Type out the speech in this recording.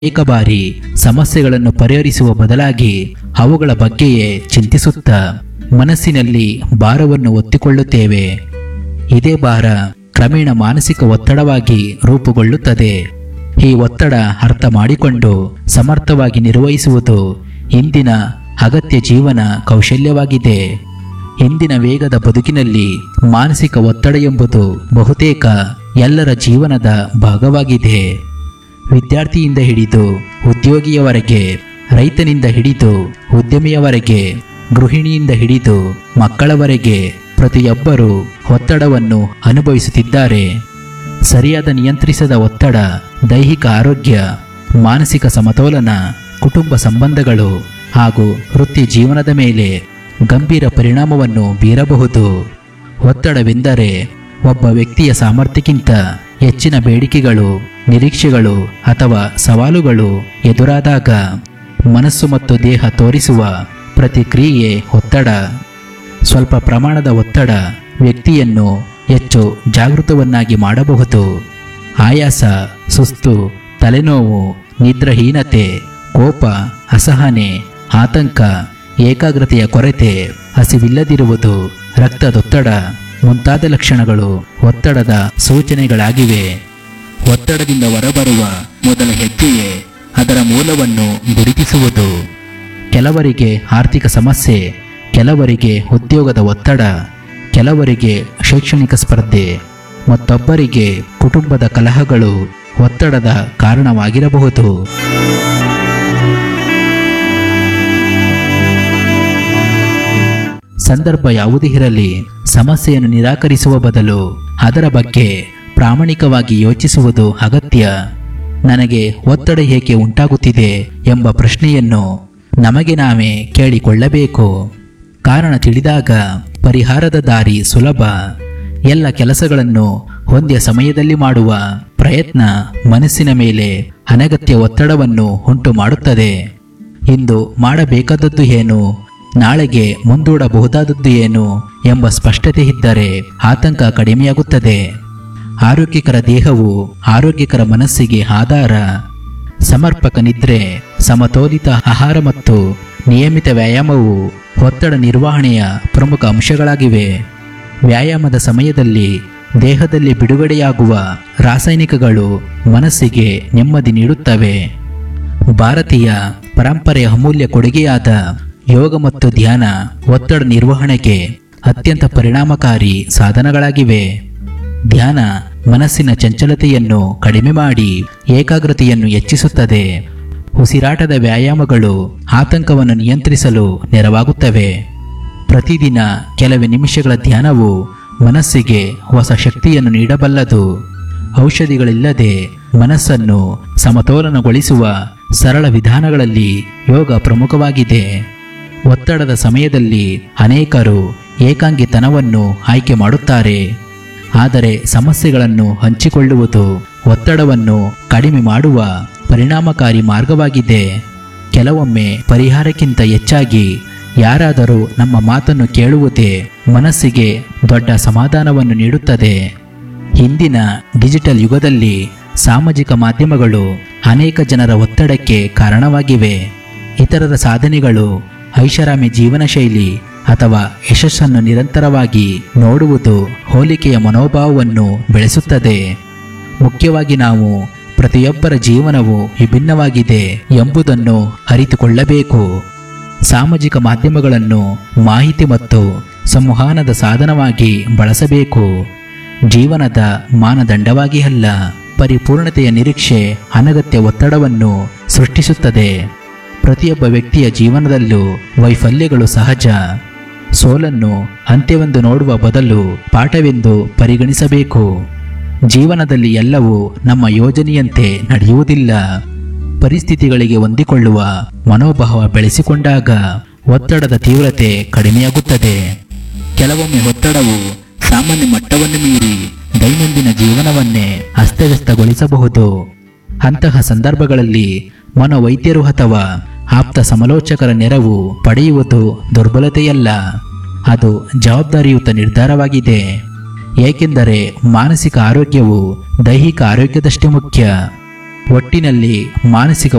ಅನೇಕ ಬಾರಿ ಸಮಸ್ಯೆಗಳನ್ನು ಪರಿಹರಿಸುವ ಬದಲಾಗಿ ಅವುಗಳ ಬಗ್ಗೆಯೇ ಚಿಂತಿಸುತ್ತಾ ಮನಸ್ಸಿನಲ್ಲಿ ಭಾರವನ್ನು ಒತ್ತಿಕೊಳ್ಳುತ್ತೇವೆ ಇದೇ ಭಾರ ಕ್ರಮೇಣ ಮಾನಸಿಕ ಒತ್ತಡವಾಗಿ ರೂಪುಗೊಳ್ಳುತ್ತದೆ ಈ ಒತ್ತಡ ಅರ್ಥ ಮಾಡಿಕೊಂಡು ಸಮರ್ಥವಾಗಿ ನಿರ್ವಹಿಸುವುದು ಇಂದಿನ ಅಗತ್ಯ ಜೀವನ ಕೌಶಲ್ಯವಾಗಿದೆ ಇಂದಿನ ವೇಗದ ಬದುಕಿನಲ್ಲಿ ಮಾನಸಿಕ ಒತ್ತಡ ಎಂಬುದು ಬಹುತೇಕ ಎಲ್ಲರ ಜೀವನದ ಭಾಗವಾಗಿದೆ ವಿದ್ಯಾರ್ಥಿಯಿಂದ ಹಿಡಿದು ಉದ್ಯೋಗಿಯವರೆಗೆ ರೈತನಿಂದ ಹಿಡಿದು ಉದ್ಯಮಿಯವರೆಗೆ ಗೃಹಿಣಿಯಿಂದ ಹಿಡಿದು ಮಕ್ಕಳವರೆಗೆ ಪ್ರತಿಯೊಬ್ಬರೂ ಒತ್ತಡವನ್ನು ಅನುಭವಿಸುತ್ತಿದ್ದಾರೆ ಸರಿಯಾದ ನಿಯಂತ್ರಿಸದ ಒತ್ತಡ ದೈಹಿಕ ಆರೋಗ್ಯ ಮಾನಸಿಕ ಸಮತೋಲನ ಕುಟುಂಬ ಸಂಬಂಧಗಳು ಹಾಗೂ ವೃತ್ತಿ ಜೀವನದ ಮೇಲೆ ಗಂಭೀರ ಪರಿಣಾಮವನ್ನು ಬೀರಬಹುದು ಒತ್ತಡವೆಂದರೆ ಒಬ್ಬ ವ್ಯಕ್ತಿಯ ಸಾಮರ್ಥ್ಯಕ್ಕಿಂತ ಹೆಚ್ಚಿನ ಬೇಡಿಕೆಗಳು ನಿರೀಕ್ಷೆಗಳು ಅಥವಾ ಸವಾಲುಗಳು ಎದುರಾದಾಗ ಮನಸ್ಸು ಮತ್ತು ದೇಹ ತೋರಿಸುವ ಪ್ರತಿಕ್ರಿಯೆ ಒತ್ತಡ ಸ್ವಲ್ಪ ಪ್ರಮಾಣದ ಒತ್ತಡ ವ್ಯಕ್ತಿಯನ್ನು ಹೆಚ್ಚು ಜಾಗೃತವನ್ನಾಗಿ ಮಾಡಬಹುದು ಆಯಾಸ ಸುಸ್ತು ತಲೆನೋವು ನಿದ್ರಹೀನತೆ ಕೋಪ ಅಸಹನೆ ಆತಂಕ ಏಕಾಗ್ರತೆಯ ಕೊರತೆ ಹಸಿವಿಲ್ಲದಿರುವುದು ರಕ್ತದೊತ್ತಡ ಮುಂತಾದ ಲಕ್ಷಣಗಳು ಒತ್ತಡದ ಸೂಚನೆಗಳಾಗಿವೆ ಒತ್ತಡದಿಂದ ಹೊರಬರುವ ಮೊದಲ ಹೆಜ್ಜೆಯೇ ಅದರ ಮೂಲವನ್ನು ಗುರುತಿಸುವುದು ಕೆಲವರಿಗೆ ಆರ್ಥಿಕ ಸಮಸ್ಯೆ ಕೆಲವರಿಗೆ ಉದ್ಯೋಗದ ಒತ್ತಡ ಕೆಲವರಿಗೆ ಶೈಕ್ಷಣಿಕ ಸ್ಪರ್ಧೆ ಮತ್ತೊಬ್ಬರಿಗೆ ಕುಟುಂಬದ ಕಲಹಗಳು ಒತ್ತಡದ ಕಾರಣವಾಗಿರಬಹುದು ಸಂದರ್ಭ ಯಾವುದೇ ಇರಲಿ ಸಮಸ್ಯೆಯನ್ನು ನಿರಾಕರಿಸುವ ಬದಲು ಅದರ ಬಗ್ಗೆ ಪ್ರಾಮಾಣಿಕವಾಗಿ ಯೋಚಿಸುವುದು ಅಗತ್ಯ ನನಗೆ ಒತ್ತಡ ಏಕೆ ಉಂಟಾಗುತ್ತಿದೆ ಎಂಬ ಪ್ರಶ್ನೆಯನ್ನು ನಮಗೆ ನಾವೇ ಕೇಳಿಕೊಳ್ಳಬೇಕು ಕಾರಣ ತಿಳಿದಾಗ ಪರಿಹಾರದ ದಾರಿ ಸುಲಭ ಎಲ್ಲ ಕೆಲಸಗಳನ್ನು ಒಂದೇ ಸಮಯದಲ್ಲಿ ಮಾಡುವ ಪ್ರಯತ್ನ ಮನಸ್ಸಿನ ಮೇಲೆ ಅನಗತ್ಯ ಒತ್ತಡವನ್ನು ಉಂಟು ಮಾಡುತ್ತದೆ ಇಂದು ಮಾಡಬೇಕಾದದ್ದು ಏನು ನಾಳೆಗೆ ಮುಂದೂಡಬಹುದಾದದ್ದು ಏನು ಎಂಬ ಸ್ಪಷ್ಟತೆ ಇದ್ದರೆ ಆತಂಕ ಕಡಿಮೆಯಾಗುತ್ತದೆ ಆರೋಗ್ಯಕರ ದೇಹವು ಆರೋಗ್ಯಕರ ಮನಸ್ಸಿಗೆ ಆಧಾರ ಸಮರ್ಪಕ ನಿದ್ರೆ ಸಮತೋಲಿತ ಆಹಾರ ಮತ್ತು ನಿಯಮಿತ ವ್ಯಾಯಾಮವು ಒತ್ತಡ ನಿರ್ವಹಣೆಯ ಪ್ರಮುಖ ಅಂಶಗಳಾಗಿವೆ ವ್ಯಾಯಾಮದ ಸಮಯದಲ್ಲಿ ದೇಹದಲ್ಲಿ ಬಿಡುಗಡೆಯಾಗುವ ರಾಸಾಯನಿಕಗಳು ಮನಸ್ಸಿಗೆ ನೆಮ್ಮದಿ ನೀಡುತ್ತವೆ ಭಾರತೀಯ ಪರಂಪರೆಯ ಅಮೂಲ್ಯ ಕೊಡುಗೆಯಾದ ಯೋಗ ಮತ್ತು ಧ್ಯಾನ ಒತ್ತಡ ನಿರ್ವಹಣೆಗೆ ಅತ್ಯಂತ ಪರಿಣಾಮಕಾರಿ ಸಾಧನಗಳಾಗಿವೆ ಧ್ಯಾನ ಮನಸ್ಸಿನ ಚಂಚಲತೆಯನ್ನು ಕಡಿಮೆ ಮಾಡಿ ಏಕಾಗ್ರತೆಯನ್ನು ಹೆಚ್ಚಿಸುತ್ತದೆ ಉಸಿರಾಟದ ವ್ಯಾಯಾಮಗಳು ಆತಂಕವನ್ನು ನಿಯಂತ್ರಿಸಲು ನೆರವಾಗುತ್ತವೆ ಪ್ರತಿದಿನ ಕೆಲವೇ ನಿಮಿಷಗಳ ಧ್ಯಾನವು ಮನಸ್ಸಿಗೆ ಹೊಸ ಶಕ್ತಿಯನ್ನು ನೀಡಬಲ್ಲದು ಔಷಧಿಗಳಿಲ್ಲದೆ ಮನಸ್ಸನ್ನು ಸಮತೋಲನಗೊಳಿಸುವ ಸರಳ ವಿಧಾನಗಳಲ್ಲಿ ಯೋಗ ಪ್ರಮುಖವಾಗಿದೆ ಒತ್ತಡದ ಸಮಯದಲ್ಲಿ ಅನೇಕರು ಏಕಾಂಗಿತನವನ್ನು ಆಯ್ಕೆ ಮಾಡುತ್ತಾರೆ ಆದರೆ ಸಮಸ್ಯೆಗಳನ್ನು ಹಂಚಿಕೊಳ್ಳುವುದು ಒತ್ತಡವನ್ನು ಕಡಿಮೆ ಮಾಡುವ ಪರಿಣಾಮಕಾರಿ ಮಾರ್ಗವಾಗಿದೆ ಕೆಲವೊಮ್ಮೆ ಪರಿಹಾರಕ್ಕಿಂತ ಹೆಚ್ಚಾಗಿ ಯಾರಾದರೂ ನಮ್ಮ ಮಾತನ್ನು ಕೇಳುವುದೇ ಮನಸ್ಸಿಗೆ ದೊಡ್ಡ ಸಮಾಧಾನವನ್ನು ನೀಡುತ್ತದೆ ಇಂದಿನ ಡಿಜಿಟಲ್ ಯುಗದಲ್ಲಿ ಸಾಮಾಜಿಕ ಮಾಧ್ಯಮಗಳು ಅನೇಕ ಜನರ ಒತ್ತಡಕ್ಕೆ ಕಾರಣವಾಗಿವೆ ಇತರರ ಸಾಧನೆಗಳು ಐಷಾರಾಮಿ ಜೀವನ ಶೈಲಿ ಅಥವಾ ಯಶಸ್ಸನ್ನು ನಿರಂತರವಾಗಿ ನೋಡುವುದು ಹೋಲಿಕೆಯ ಮನೋಭಾವವನ್ನು ಬೆಳೆಸುತ್ತದೆ ಮುಖ್ಯವಾಗಿ ನಾವು ಪ್ರತಿಯೊಬ್ಬರ ಜೀವನವು ವಿಭಿನ್ನವಾಗಿದೆ ಎಂಬುದನ್ನು ಅರಿತುಕೊಳ್ಳಬೇಕು ಸಾಮಾಜಿಕ ಮಾಧ್ಯಮಗಳನ್ನು ಮಾಹಿತಿ ಮತ್ತು ಸಂವಹನದ ಸಾಧನವಾಗಿ ಬಳಸಬೇಕು ಜೀವನದ ಮಾನದಂಡವಾಗಿ ಅಲ್ಲ ಪರಿಪೂರ್ಣತೆಯ ನಿರೀಕ್ಷೆ ಅನಗತ್ಯ ಒತ್ತಡವನ್ನು ಸೃಷ್ಟಿಸುತ್ತದೆ ಪ್ರತಿಯೊಬ್ಬ ವ್ಯಕ್ತಿಯ ಜೀವನದಲ್ಲೂ ವೈಫಲ್ಯಗಳು ಸಹಜ ಸೋಲನ್ನು ಅಂತ್ಯವೆಂದು ನೋಡುವ ಬದಲು ಪಾಠವೆಂದು ಪರಿಗಣಿಸಬೇಕು ಜೀವನದಲ್ಲಿ ಎಲ್ಲವೂ ನಮ್ಮ ಯೋಜನೆಯಂತೆ ನಡೆಯುವುದಿಲ್ಲ ಪರಿಸ್ಥಿತಿಗಳಿಗೆ ಹೊಂದಿಕೊಳ್ಳುವ ಮನೋಭಾವ ಬೆಳೆಸಿಕೊಂಡಾಗ ಒತ್ತಡದ ತೀವ್ರತೆ ಕಡಿಮೆಯಾಗುತ್ತದೆ ಕೆಲವೊಮ್ಮೆ ಒತ್ತಡವು ಸಾಮಾನ್ಯ ಮಟ್ಟವನ್ನು ಮೀರಿ ದೈನಂದಿನ ಜೀವನವನ್ನೇ ಅಸ್ತವ್ಯಸ್ತಗೊಳಿಸಬಹುದು ಅಂತಹ ಸಂದರ್ಭಗಳಲ್ಲಿ ಮನೋವೈದ್ಯರು ಅಥವಾ ಆಪ್ತ ಸಮಾಲೋಚಕರ ನೆರವು ಪಡೆಯುವುದು ದುರ್ಬಲತೆಯಲ್ಲ ಅದು ಜವಾಬ್ದಾರಿಯುತ ನಿರ್ಧಾರವಾಗಿದೆ ಏಕೆಂದರೆ ಮಾನಸಿಕ ಆರೋಗ್ಯವು ದೈಹಿಕ ಆರೋಗ್ಯದಷ್ಟೇ ಮುಖ್ಯ ಒಟ್ಟಿನಲ್ಲಿ ಮಾನಸಿಕ